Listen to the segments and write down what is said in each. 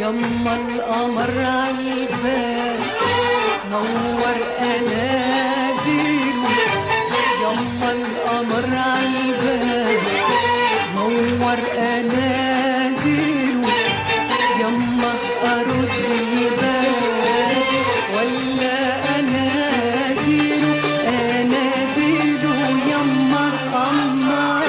يما القمر عالبال نور اناديله يما القمر عالبال نور اناديله يما ارد البال ولا اناديله اناديله يما قمر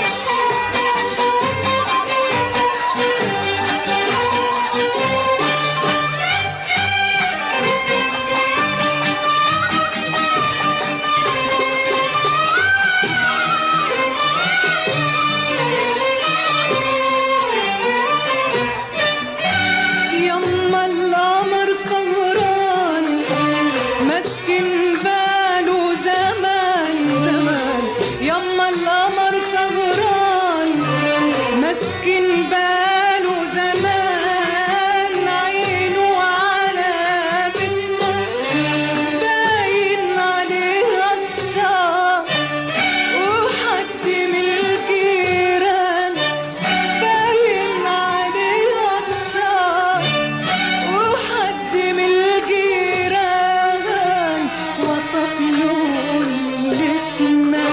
يما القمر سهران مسكن باله زمان زمان يما القمر سهران مسكن باله زمان عينه على بنته باين عليه عطشان وحد من الجيران باين عليه عطشان وحد من الجيران وصف له ليلتنا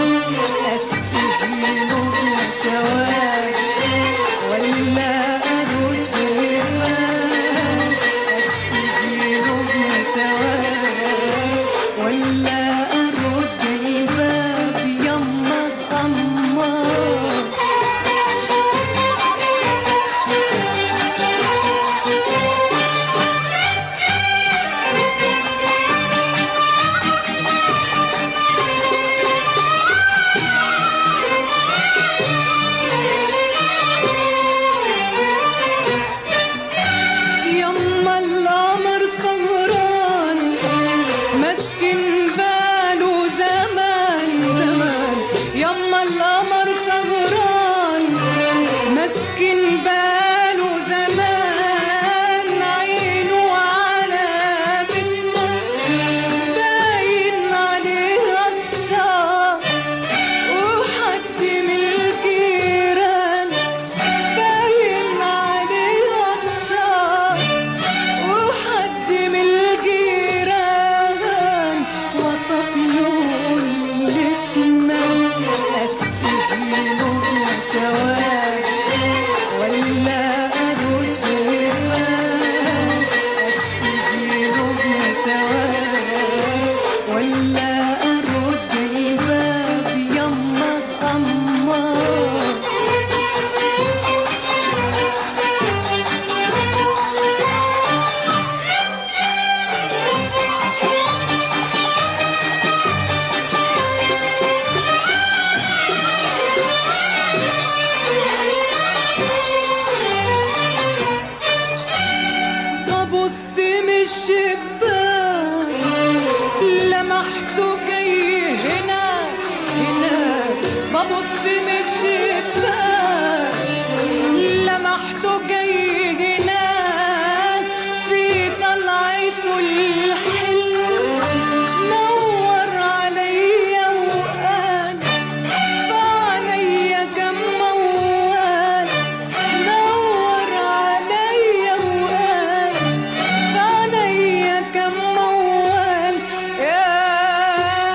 أسهله سواد ولا أرد البال أسهله سواد ولا أرد الباب يما غمار يما القمر سهران مسكن باله زمان زمان يما القمر سهران مسكن باله زمان عينه على بنته باين عليه عطشان وحد من الجيران باين عليه عطشان وحد من الجيران وصف له ليلتنا أسهله سواد ولا أرد البال أسهله سواد ولا أرد الباب يما غمار ببص من الشباك لمحته جاي هنا هنا ببص من الشباك لمحته جاي هنا في طلعته الحلوة نور عليا وقال فعليا كم موال نور عليا وقال فعليا كم موال يا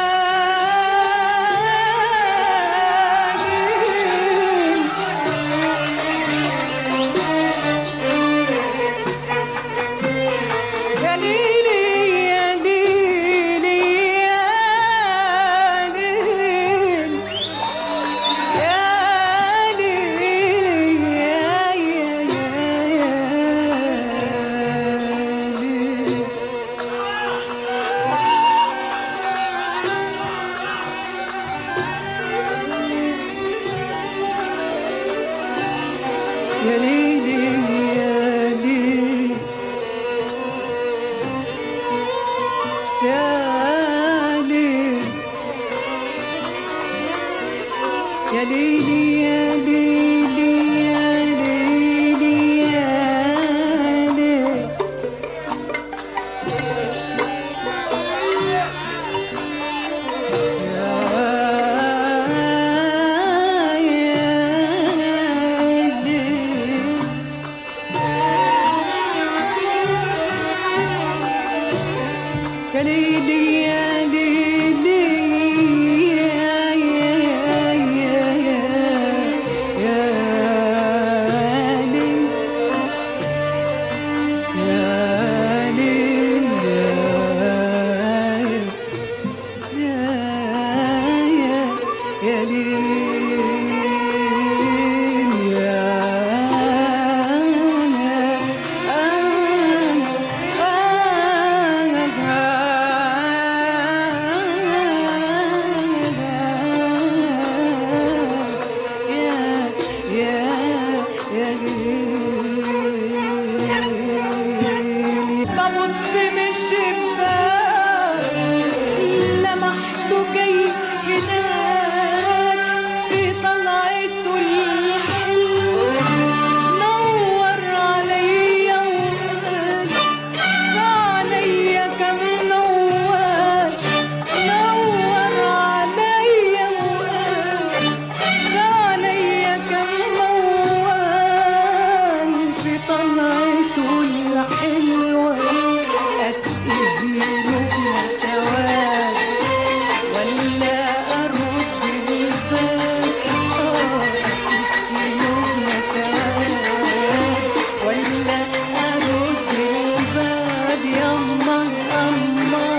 الحلوة أسقيه لبنى سواد ولا أرد الباب آه أسقيه لبنى سواد ولا أرد الباب يما أما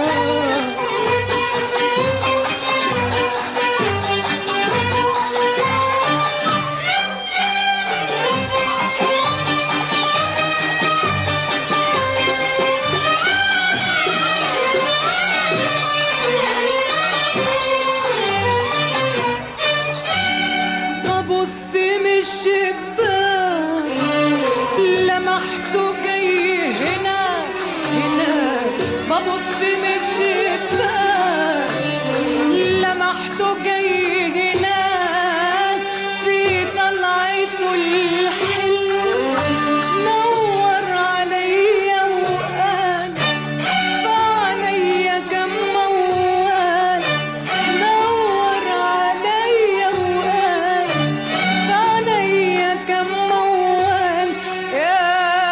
ببص من الشباك لمحته جاي هنا هنا ببص من الشباك لمحته جاي هنا في طلعته الحلوة نور عليا وقال بعينيا كم موال نور عليا وقال بعينيا كم موال يا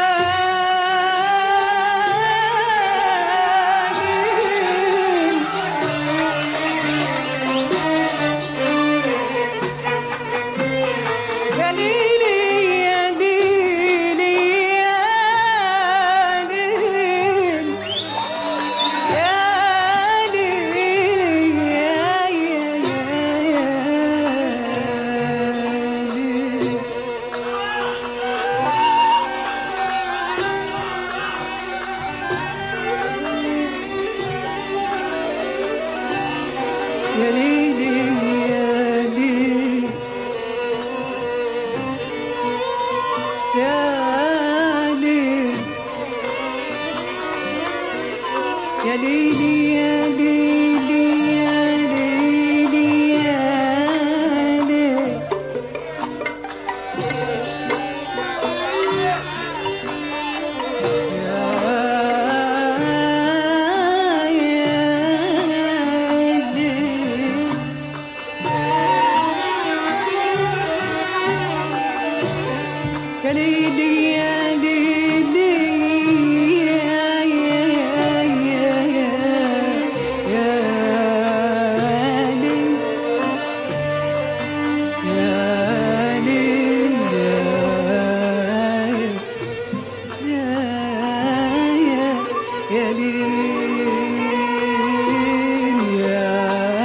ليل يا ليلي يا ليلي يا ليل يا ليلي يا يا يا ليل يا ليلي يا ليل يا ليل يا ليلي يا ليلي يا ليلي يا ليل يا يا ليل يا ليلي يا ليلي يا يا يا يا يا ليل يا ليل يا يا يا ليل يا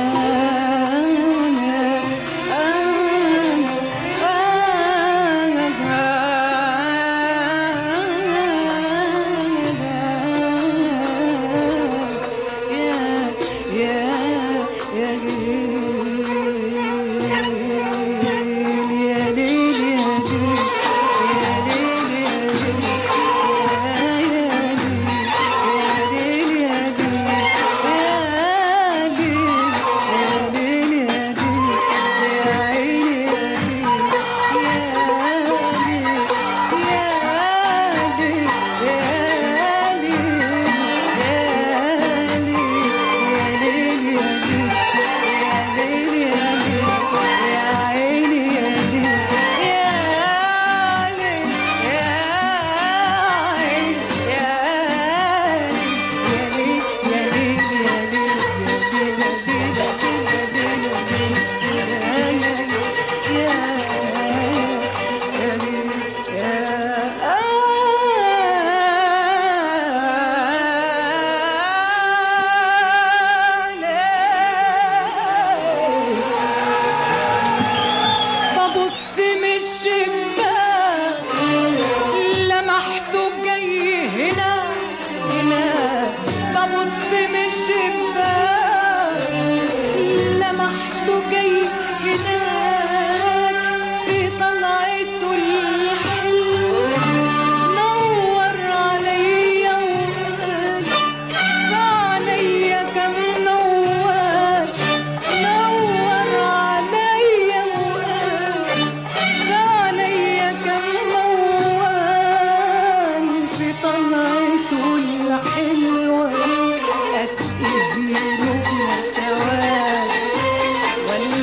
ببص من الشباك لمحته جاي هنا هنا ببص من الشباك لمحته جاي هنا في طلعته الحلوة نور عليا وقال بعينيا كم نور نور عليا وقال بعينيا كم موال في طلعته الحلوة أسقيه لبنى سواد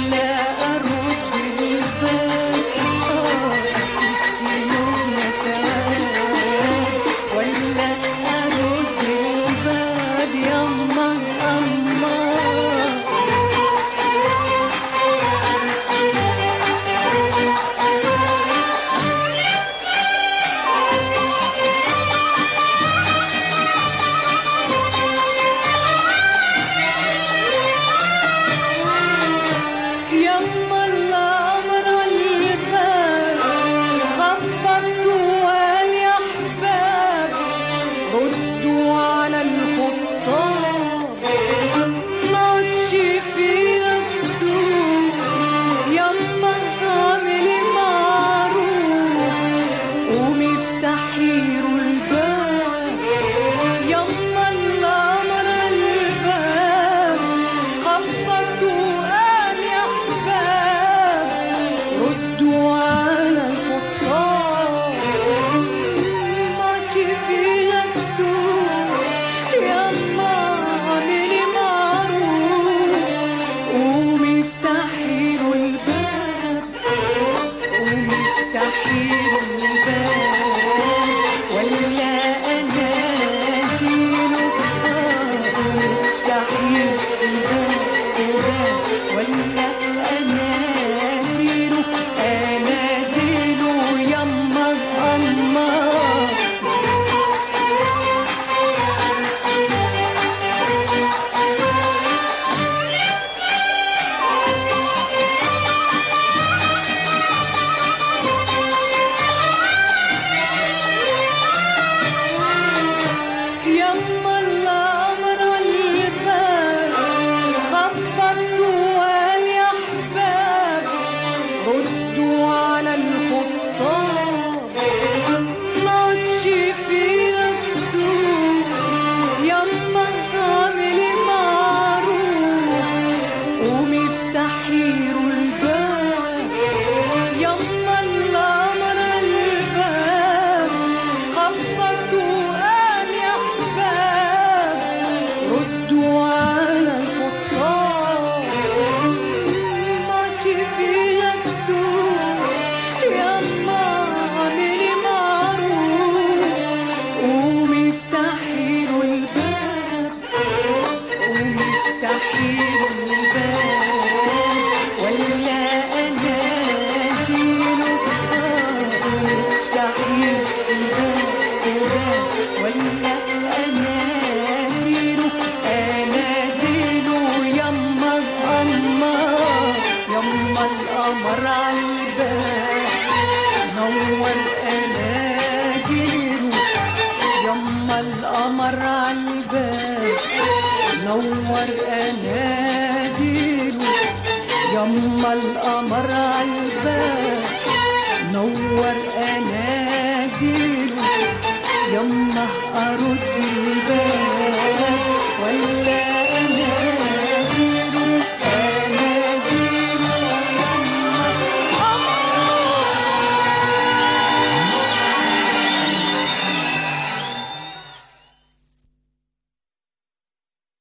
نور اناديله يما القمر عالباب نور اناديله يما ارد الباب